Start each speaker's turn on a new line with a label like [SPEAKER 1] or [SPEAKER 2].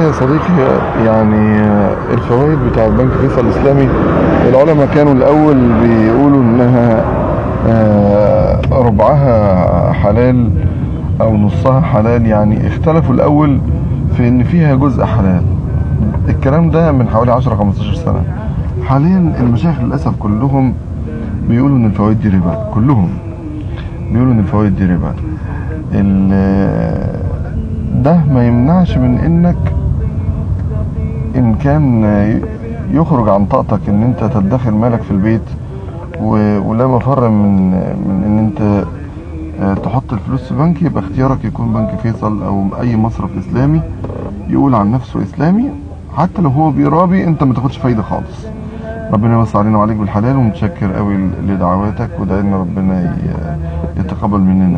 [SPEAKER 1] يا صديقي يعني الفوائد بتاع البنك فيصل الإسلامي العلماء كانوا الأول بيقولوا إنها آه، ربعها حلال أو نصها حلال يعني اختلفوا الأول في إن فيها جزء حلال الكلام ده من حوالي 10 15 سنة حاليا المشايخ للأسف كلهم بيقولوا إن الفوائد دي ربا كلهم بيقولوا إن الفوائد دي ربا ال- ده ما يمنعش من انك ان كان يخرج عن طاقتك ان انت تدخر مالك في البيت و- ولا مفر من من ان انت آه، تحط الفلوس في بنك يبقى اختيارك يكون بنك فيصل او اي مصرف اسلامي يقول عن نفسه اسلامي حتى لو هو بيرابي انت ما تاخدش فايده خالص ربنا يوسع علينا وعليك بالحلال ومتشكر قوي لدعواتك ودعينا ربنا ي- يتقبل مننا